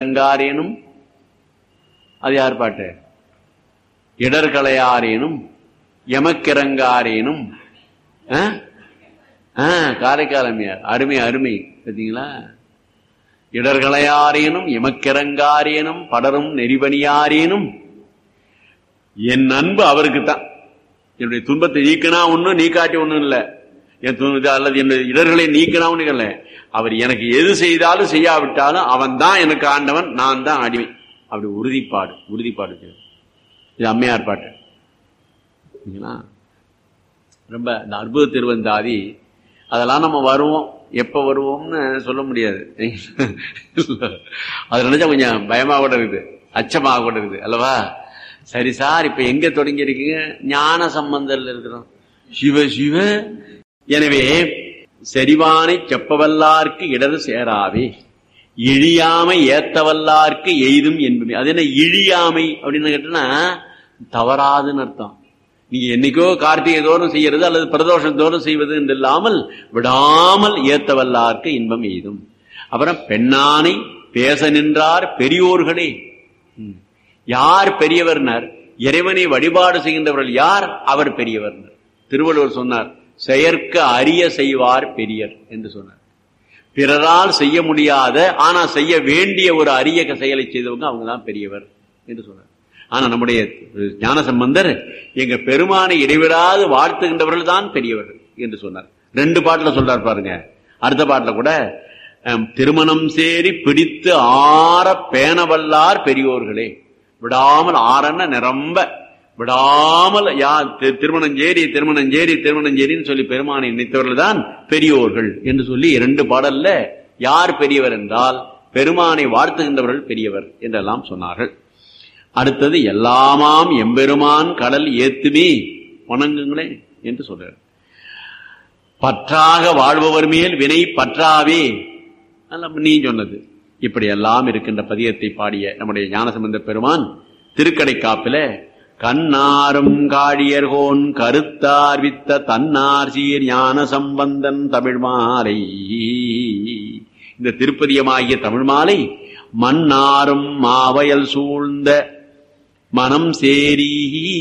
எமக்கிறங்காரேனும் அது யார் பாட்டு இடர்களையாரேனும் எமக்கிறங்காரேனும் ஆ? ஆ, காரைக்காலமையார் அருமை அருமை பார்த்தீங்களா இடர்களையாரேனும் எமக்கிறங்காரேனும் படரும் நெறிபணியாரேனும் என் அன்பு அவருக்கு தான் என்னுடைய துன்பத்தை நீக்கினா ஒண்ணும் நீக்காட்டி ஒண்ணும் இல்ல என் துன்பத்தை அல்லது என்னுடைய இடர்களை நீக்கினா ஒண்ணும் இல்ல அவர் எனக்கு எது செய்தாலும் செய்யாவிட்டாலும் அவன் தான் எனக்கு ஆண்டவன் நான் தான் அடிமை அப்படி உறுதிப்பாடு உறுதிப்பாடு இது. இது அம்மையார் பாட்டு சரிங்களா? ரொம்ப இந்த அற்புத திருவந்தாதி அதெல்லாம் நம்ம வருவோம் எப்ப வருவோம்னு சொல்ல முடியாது அது நினைச்சா கொஞ்சம் பயமா கூட இருக்குது அச்சமாக கூட இருக்குது அல்லவா சரி சார் இப்ப எங்க தொடங்கி இருக்கீங்க ஞான சம்பந்தர்ல இருக்கிறோம் சிவ சிவ எனவே செறிவானை செப்பவல்லார்க்கு இடது சேராவே இழியாமை ஏத்தவல்லார்க்கு எய்தும் என்பமே அது என்ன இழியாமை அப்படின்னு கேட்டோம்னா தவறாதுன்னு அர்த்தம் நீங்க என்னைக்கோ கார்த்திகை தோறும் செய்யறது அல்லது பிரதோஷம் தோறும் செய்வது என்று இல்லாமல் விடாமல் ஏத்தவல்லார்க்கு இன்பம் எய்தும் அப்புறம் பெண்ணானை பேச நின்றார் பெரியோர்களே ம். யார் பெரியவர்னர் இறைவனை வழிபாடு செய்கின்றவர்கள் யார் அவர் பெரியவர்னர் திருவள்ளுவர் சொன்னார் செயற்க அரிய செய்வார் பெரியர் என்று சொன்னார் பிறரால் செய்ய முடியாத ஆனா செய்ய வேண்டிய ஒரு அரிய செயலை செய்தவங்க அவங்க தான் பெரியவர் என்று சொன்னார் ஆனா நம்முடைய ஞான சம்பந்தர் எங்க பெருமானை இடைவிடாது வாழ்த்துகின்றவர்கள் தான் பெரியவர்கள் என்று சொன்னார் ரெண்டு பாட்டுல சொல்றார் பாருங்க அடுத்த பாட்டுல கூட அம், திருமணம் சேரி பிடித்து ஆற பேணவல்லார் பெரியோர்களே விடாமல் ஆறன்னா நிரம்ப விடாமல் யா தி- திருமணஞ்சேரி திருமணஞ்சேரி திருமணஞ்சேரின்னு சொல்லி பெருமானை நினைத்தவர்கள் தான் பெரியோர்கள் என்று சொல்லி இரண்டு பாடல்ல யார் பெரியவர் என்றால் பெருமானை வாழ்த்துகின்றவர்கள் பெரியவர் என்றெல்லாம் சொன்னார்கள் அடுத்தது எல்லாமாம் எம்பெருமான் கடல் ஏத்துமே வணங்குங்களே என்று சொல்றார் பற்றாக வாழ்பவர் மேல் வினை பற்றாவே அதெல்லாம் நீ சொன்னது இப்படி எல்லாம் இருக்கின்ற பதியத்தை பாடிய நம்முடைய ஞானசம்பந்த பெருமான் திருக்கடை காப்பில கண்ணாரும் காழியர்கோன் கருத்தார் வித்த தன்னார் சீர் ஞான சம்பந்தன் தமிழ் மாலை இந்த திருப்பதியமாகிய தமிழ் மாலை மன்னாரும் மாவயல் சூழ்ந்த மனம் சேரி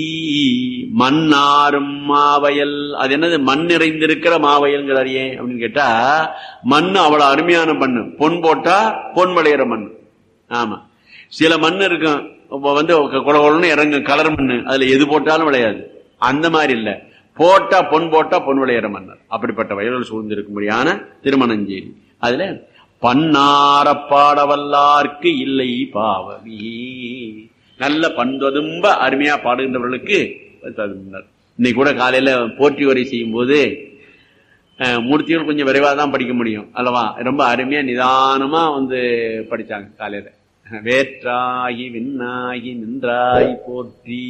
மண்ணாரும் மாவயல் அது என்னது மண் நிறைந்திருக்கிற மாவயல்ங்கிறார் ஏன் அப்படின்னு கேட்டா மண் அவ்வளவு அருமையான மண்ணு பொன் போட்டா பொன் விளையிற மண் ஆமா சில மண் இருக்கும் இப்ப வந்து குளகுளன்னு இறங்கும் கலர் மண்ணு அதுல எது போட்டாலும் விளையாது அந்த மாதிரி இல்ல போட்டா பொன் போட்டா பொன் விளையிற மன்னர் அப்படிப்பட்ட வயல்கள் சூழ்ந்திருக்கும்படியான திருமணஞ்சேரி அதுல பன்னார பாடவல்லார்க்கு இல்லை பாவமி நல்ல பண்பதும்ப அருமையா பாடுகின்றவர்களுக்கு தகுந்தனர். இன்னைக்கு கூட காலையில போற்றி உரை செய்யும் போது அஹ், மூர்த்திகள் கொஞ்சம் விரைவாக தான் படிக்க முடியும் அல்லவா ரொம்ப அருமையா நிதானமா வந்து படிச்சாங்க காலையில வேற்றாகி விண்ணாகி நின்றாய் போற்றி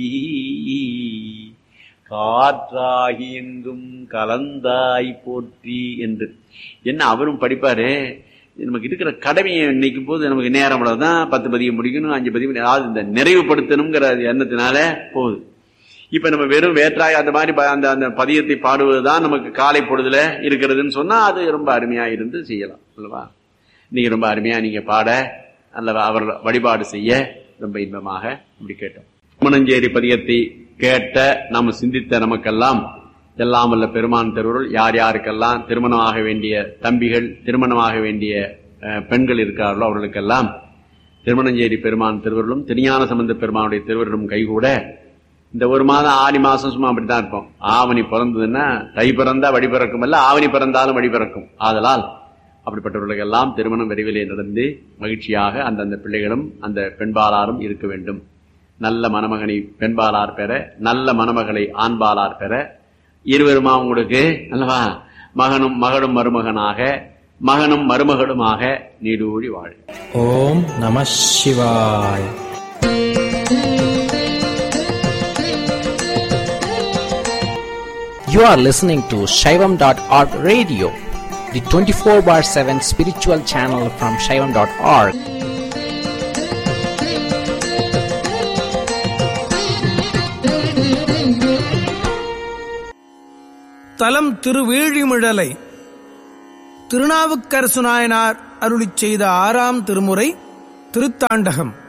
காற்றாகி எங்கும் கலந்தாய் போற்றி என்று என்ன அவரும் படிப்பாரு நமக்கு இருக்கிற கடமையை நினைக்கும் போது நமக்கு நேரம் தான் பத்து பதியம் முடிக்கணும் அஞ்சு பதியம் முடிக்கணும். அதாவது இந்த நிறைவுபடுத்தணுங்கிற எண்ணத்தினால போகுது இப்ப நம்ம வெறும் வேற்றாய் அந்த மாதிரி ப- அந்த அந்த பதியத்தை பாடுவதுதான் நமக்கு காலை பொழுதுல இருக்கிறதுன்னு சொன்னா அது ரொம்ப அருமையா இருந்து செய்யலாம் அல்லவா நீங்க ரொம்ப அருமையா நீங்க பாட அல்லவா அவர் வழிபாடு செய்ய ரொம்ப இன்பமாக இப்படி கேட்டோம் மணஞ்சேரி பதியத்தை கேட்ட நாம் சிந்தித்த நமக்கெல்லாம் எல்லாம் வல்ல பெருமான் திருவுருள் யார் யாருக்கெல்லாம் திருமணமாக வேண்டிய தம்பிகள் திருமணமாக வேண்டிய அஹ், பெண்கள் இருக்கிறார்களோ அவர்களுக்கெல்லாம் திருமணஞ்சேரி பெருமான் திருவருளும் திருஞான சம்பந்த பெருமானுடைய திருவருளும் கைகூட இந்த ஒரு மாதம் ஆடி மாசம் சும்மா அப்படித்தான் இருப்போம் ஆவணி பிறந்ததுன்னா தை பிறந்தா வழி பிறக்கும் அல்ல ஆவணி பிறந்தாலும் வழி பிறக்கும் ஆதலால் அப்படிப்பட்டவர்களுக்கெல்லாம் திருமணம் விரைவிலே நடந்து மகிழ்ச்சியாக அந்தந்த பிள்ளைகளும் அந்த பெண்பாளாரும் இருக்க வேண்டும் நல்ல மணமகனை பெண்பாளார் பெற நல்ல மணமகளை ஆண்பாளார் பெற இருவருமா உங்களுக்கு அல்லவா மகனும் மகளும் மருமகனாக மகனும் மருமகளுமாக நீடூழி வாழ் ஓம் நம சிவாய் You are listening to Shaivam.org radio, the 24 bar 7 spiritual channel from Shaivam.org. தலம் திருவேழிமிழலை திருநாவுக்கரசு நாயனார் அருளிச் செய்த ஆறாம் திருமுறை திருத்தாண்டகம்